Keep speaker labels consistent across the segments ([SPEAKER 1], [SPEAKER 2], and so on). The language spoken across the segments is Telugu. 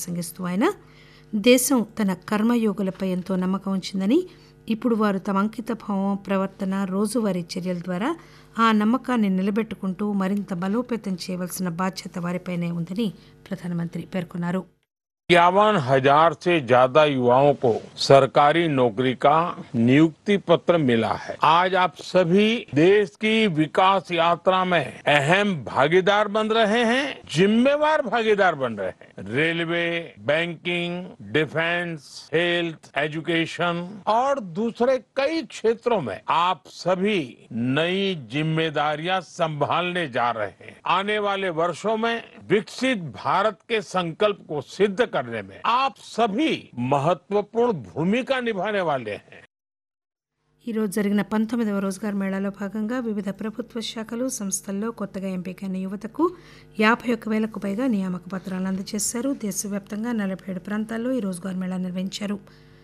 [SPEAKER 1] ప్రసంగిస్తూ ఆయన దేశం తన కర్మయోగులపై ఎంతో నమ్మకం ఉంచిందని ఇప్పుడు వారు తమ అంకితభావం ప్రవర్తన రోజువారీ చర్యల ద్వారా ఆ నమ్మకాన్ని నిలబెట్టుకుంటూ మరింత బలోపేతం చేయవలసిన బాధ్యత వారిపైనే ఉందని ప్రధానమంత్రి పేర్కొన్నారు
[SPEAKER 2] इक्यावन हजार से ज्यादा युवाओं को सरकारी नौकरी का नियुक्ति पत्र मिला है आज आप सभी देश की विकास यात्रा में अहम भागीदार बन रहे हैं जिम्मेवार भागीदार बन रहे हैं railway banking defence health education और दूसरे कई क्षेत्रों में आप सभी नई जिम्मेदारियां संभालने जा रहे हैं आने वाले वर्षों में विकसित भारत के संकल्प को सिद्ध करने में आप सभी महत्वपूर्ण भूमिका निभाने वाले हैं
[SPEAKER 1] ఈ రోజు జరిగిన పంతొమ్మిదవ రోజ్గార్ మేళాలో భాగంగా వివిధ ప్రభుత్వ శాఖలు సంస్థల్లో కొత్తగా ఎంపికైన యువతకు యాభై ఒక్క వేలకు పైగా నియామక పత్రాలను అందజేశారు దేశవ్యాప్తంగా నలభై ఏడు ప్రాంతాల్లో ఈ రోజ్గార్ మేళా నిర్వహించారు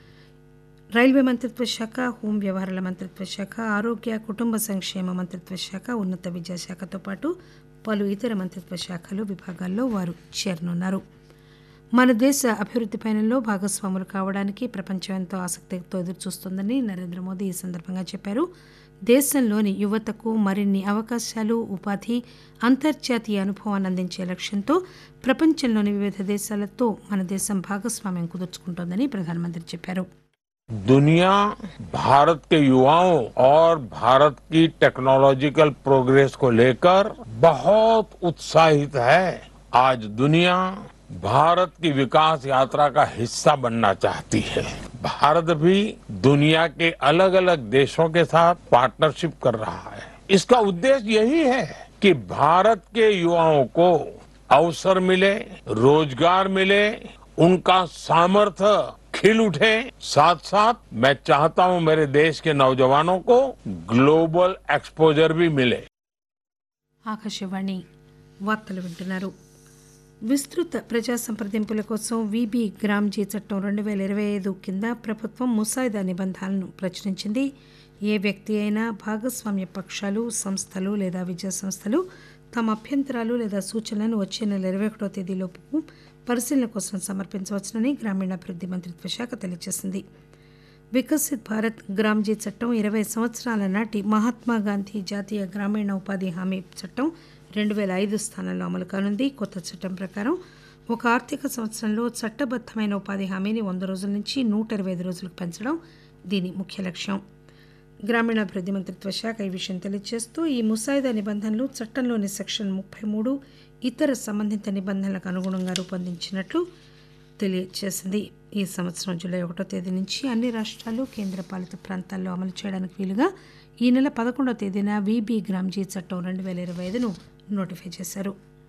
[SPEAKER 1] రైల్వే మంత్రిత్వ శాఖ హోం వ్యవహారాల మంత్రిత్వ శాఖ ఆరోగ్య కుటుంబ సంక్షేమ మంత్రిత్వ శాఖ ఉన్నత విద్యాశాఖతో పాటు పలు ఇతర మంత్రిత్వ శాఖలు విభాగాల్లో వారు చేరనున్నారు మన దేశ అభివృద్ధి పయనంలో భాగస్వాములు కావడానికి ప్రపంచం ఎంతో ఆసక్తితో ఎదురుచూస్తోందని నరేంద్ర మోదీ ఈ సందర్భంగా చెప్పారు దేశంలోని యువతకు మరిన్ని అవకాశాలు ఉపాధి అంతర్జాతీయ అనుభవాన్ని అందించే లక్ష్యంతో ప్రపంచంలోని వివిధ దేశాలతో మన దేశం భాగస్వామ్యం కుదుర్చుకుంటోందని ప్రధానమంత్రి చెప్పారు
[SPEAKER 2] दुनिया भारत के युवाओं और भारत की टेक्नोलॉजिकल प्रोग्रेस को लेकर बहुत उत्साहित है आज दुनिया भारत की विकास यात्रा का हिस्सा बनना चाहती है भारत भी दुनिया के अलग अलग देशों के साथ पार्टनरशिप कर रहा है इसका उद्देश्य यही है कि भारत के युवाओं को अवसर मिले रोजगार मिले उनका सामर्थ्य खिल उठे साथ साथ मैं चाहता हूं मेरे देश के नौजवानों को ग्लोबल एक्सपोजर भी मिले
[SPEAKER 1] ఆకాశవాణి వార్తలు వింటున్నారు విస్తృత ప్రజా సంప్రదింపుల కోసం విబి గ్రామ్జీ చట్టం రెండు వేల ఇరవై ఐదు కింద ప్రభుత్వం ముసాయిదా నిబంధనలను ప్రచురించింది ఏ వ్యక్తి అయినా భాగస్వామ్య పక్షాలు సంస్థలు లేదా విద్యా సంస్థలు తమ అభ్యంతరాలు లేదా సూచనలను వచ్చే నెల ఇరవై ఒకటో తేదీలోపు పరిశీలన కోసం సమర్పించవచ్చునని గ్రామీణాభివృద్ధి మంత్రిత్వ శాఖ తెలియజేసింది వికసిత్ భారత్ గ్రామ్జీ చట్టం ఇరవై సంవత్సరాల నాటి మహాత్మా గాంధీ జాతీయ గ్రామీణ ఉపాధి హామీ చట్టం రెండు వేల ఐదు స్థానంలో అమలు కానుంది కొత్త చట్టం ప్రకారం ఒక ఆర్థిక సంవత్సరంలో చట్టబద్దమైన ఉపాధి హామీని వంద రోజుల నుంచి నూట ఇరవై ఐదు రోజులకు పెంచడం దీని ముఖ్య లక్ష్యం గ్రామీణాభివృద్ధి మంత్రిత్వ శాఖ ఈ విషయం తెలియజేస్తూ ఈ ముసాయిదా నిబంధనలు చట్టంలోని సెక్షన్ ముప్పై మూడు ఇతర సంబంధిత నిబంధనలకు అనుగుణంగా రూపొందించినట్లు తెలియజేసింది ఈ సంవత్సరం జూలై ఒకటో తేదీ నుంచి అన్ని రాష్ట్రాలు కేంద్రపాలిత ప్రాంతాల్లో అమలు చేయడానికి వీలుగా ఈ నెల పదకొండవ తేదీన వీబీ గ్రామ్జీ చట్టం రెండు వేల ఇరవై ఐదును నోటిఫై చేశారు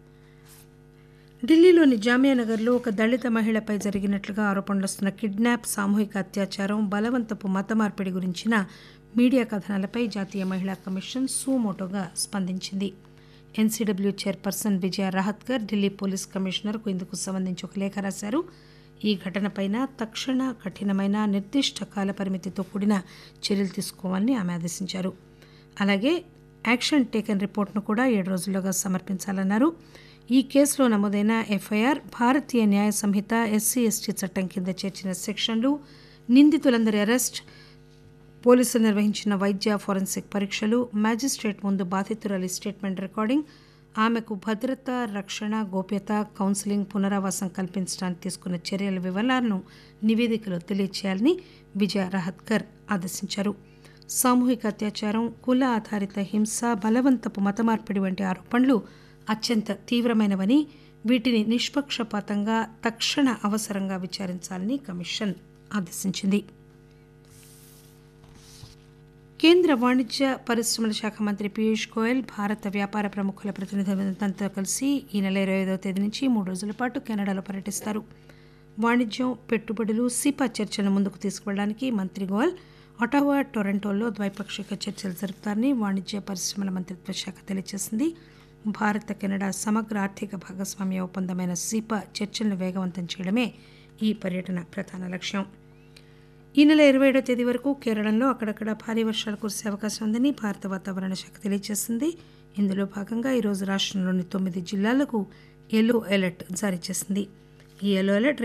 [SPEAKER 1] ఢిల్లీలోని జామియా నగర్లో ఒక దళిత మహిళపై జరిగినట్లుగా ఆరోపణలు వస్తున్న కిడ్నాప్ సామూహిక అత్యాచారం బలవంతపు మత మార్పిడి గురించిన మీడియా కథనాలపై జాతీయ మహిళా కమిషన్ సూమోటోగా స్పందించింది NCW chairperson Vijaya Rahatkar Delhi police కమిషనర్కు ఇందుకు సంబంధించి ఒక లేఖ రాశారు ఈ ఘటనపైన తక్షణ కఠినమైన నిర్దిష్ట కాల పరిమితితో కూడిన చర్యలు తీసుకోవాలని ఆమె ఆదేశించారు అలాగే యాక్షన్ టేకన్ రిపోర్ట్ను కూడా ఏడు రోజుల్లోగా సమర్పించాలన్నారు ఈ కేసులో నమోదైన ఎఫ్ఐఆర్ భారతీయ న్యాయ సంహిత ఎస్సీ ఎస్టీ చట్టం కింద చేర్చిన సెక్షన్లు నిందితులందరి అరెస్ట్ పోలీసులు నిర్వహించిన వైద్య ఫోరెన్సిక్ పరీక్షలు మ్యాజిస్ట్రేట్ ముందు బాధితురాలి స్టేట్మెంట్ రికార్డింగ్ ఆమెకు భద్రత రక్షణ గోప్యత కౌన్సిలింగ్ పునరావాసం కల్పించడానికి తీసుకున్న చర్యల వివరాలను నివేదికలో తెలియచేయాలని విజయ రహత్కర్ ఆదేశించారు సామూహిక అత్యాచారం కుల ఆధారిత హింస బలవంతపు మత మార్పిడి వంటి ఆరోపణలు అత్యంత తీవ్రమైనవని వీటిని నిష్పక్షపాతంగా తక్షణ అవసరంగా విచారించాలని కమిషన్ ఆదేశించింది కేంద్ర వాణిజ్య పరిశ్రమల శాఖ మంత్రి పీయూష్ గోయల్ భారత వ్యాపార ప్రముఖుల ప్రతినిధులతో కలిసి ఈ నెల ఇరవై ఐదవ తేదీ నుంచి మూడు రోజుల పాటు కెనడాలో పర్యటిస్తారు వాణిజ్యం పెట్టుబడులు సిపా చర్చలను ముందుకు తీసుకువెళ్ళడానికి మంత్రి గోయల్ ఒటావా టొరంటోలో ద్వైపాక్షిక చర్చలు జరుపుతారని వాణిజ్య పరిశ్రమల మంత్రిత్వ శాఖ తెలియజేసింది భారత కెనడా సమగ్ర ఆర్థిక భాగస్వామ్య ఒప్పందమైన సిపా చర్చలను వేగవంతం చేయడమే ఈ పర్యటన ప్రధాన లక్ష్యం ఈ నెల ఇరవై ఏడో తేదీ వరకు కేరళంలో అక్కడక్కడ భారీ వర్షాలు కురిసే అవకాశం ఉందని భారత వాతావరణ శాఖ తెలియజేసింది ఇందులో భాగంగా ఈరోజు రాష్ట్రంలోని తొమ్మిది జిల్లాలకు ఎల్లో అలర్ట్ జారీ చేసింది ఈ ఎల్లో అలర్ట్